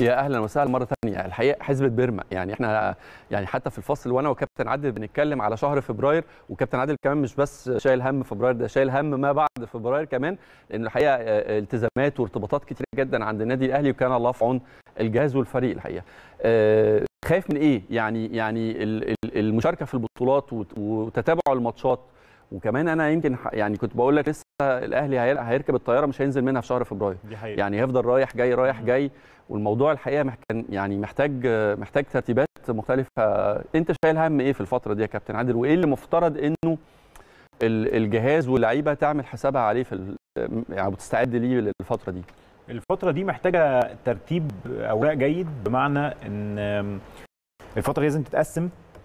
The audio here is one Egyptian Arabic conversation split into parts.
يا اهلا وسهلا مره ثانيه الحقيقه حزبه بيرما يعني احنا يعني حتى في الفصل وانا وكابتن عادل بنتكلم على شهر فبراير وكابتن عادل كمان مش بس شايل هم فبراير ده شايل هم ما بعد فبراير كمان لان الحقيقه آه، التزامات وارتباطات كتير جدا عند النادي الاهلي وكان الله في عون الجهاز والفريق الحقيقه آه، خايف من ايه يعني يعني ال- ال- المشاركه في البطولات وت- وتتابع الماتشات وكمان انا يمكن ح- يعني كنت بقول لك لسه الاهلي هي- هيركب الطياره مش هينزل منها في شهر فبراير دي حقيقة يعني هيفضل رايح جاي رايح جاي والموضوع الحقيقه مح- كان يعني محتاج محتاج ترتيبات مختلفه انت شايل هم ايه في الفتره دي يا كابتن عادل وايه اللي مفترض انه ال- الجهاز واللعيبه تعمل حسابها عليه في ال- يعني بتستعد ليه للفتره دي الفترة دي محتاجة ترتيب أوراق جيد بمعنى إن الفترة دي لازم تتقسم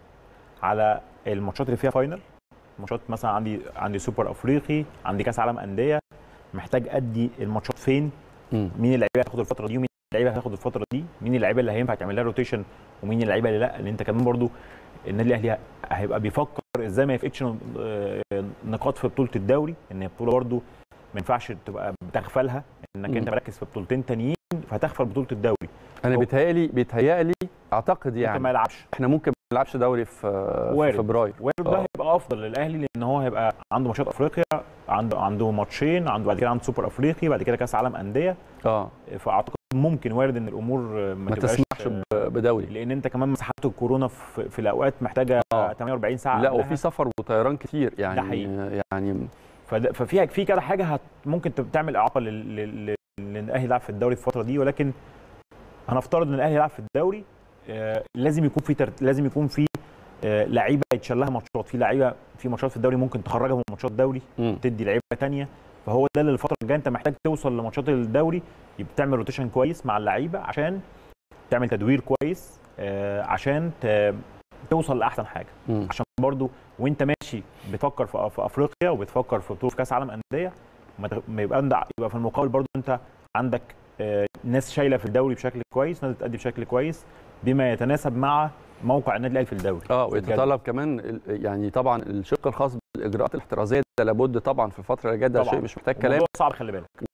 على الماتشات اللي فيها فاينل ماتشات مثلا عندي عندي سوبر أفريقي عندي كأس عالم أندية محتاج أدي الماتشات فين مم. مين اللعيبة هتاخد الفترة دي ومين اللعيبة هتاخد الفترة دي مين اللعيبة اللي هينفع تعمل لها روتيشن ومين اللعيبة اللي لا لأن أنت كمان برضو النادي الأهلي هيبقى بيفكر إزاي ما يفقدش آه، نقاط في بطولة الدوري إن هي بطولة برضو ما ينفعش تبقى بتغفلها انك مم. انت مركز في بطولتين تانيين فهتغفل بطوله الدوري انا هو- بيتهيألي بيتهيألي اعتقد ممكن ما يعني يلعبش احنا ممكن ما نلعبش دوري في في وارد. فبراير وارد ده آه. هيبقى افضل للاهلي لان هو هيبقى عنده ماتشات افريقيا عنده عنده ماتشين عنده بعد كده عنده سوبر افريقي بعد كده كاس عالم انديه اه فاعتقد ممكن وارد ان الامور ما, ما تبقاش تسمحش ب- بدوري لان انت كمان مساحات الكورونا في, في الاوقات محتاجه آه. 48 ساعه لا قبلها. وفي سفر وطيران كتير يعني حقيقي. يعني فده- ففيها في كذا حاجه هت ممكن تب- تعمل اعاقه لل- لل- لل- لان الاهلي يلعب في الدوري في الفتره دي ولكن هنفترض ان الاهلي يلعب في الدوري آه، لازم يكون في ترت... لازم يكون في آه، لعيبه يتشال لها ماتشات في لعيبه في ماتشات في الدوري ممكن تخرجها من ماتشات دوري مم. تدي لعيبه تانية فهو ده اللي الفتره الجايه انت محتاج توصل لماتشات الدوري يبقى تعمل روتيشن كويس مع اللعيبه عشان تعمل تدوير كويس آه، عشان ت... توصل لاحسن حاجه مم. عشان برضو وانت ماشي بتفكر في, في افريقيا وبتفكر في بطوله في كاس عالم انديه ما تغ- ما يبقى عندك يبقى في المقابل برضو انت عندك آه، ناس شايله في الدوري بشكل كويس ناس بتأدي بشكل كويس بما يتناسب مع موقع النادي الاهلي في الدوري اه في الجدول. ويتطلب كمان ال- يعني طبعا الشق الخاص بالاجراءات الاحترازيه ده لابد طبعا في الفتره اللي جايه ده طبعاً. شيء مش محتاج كلام الموضوع صعب خلي بالك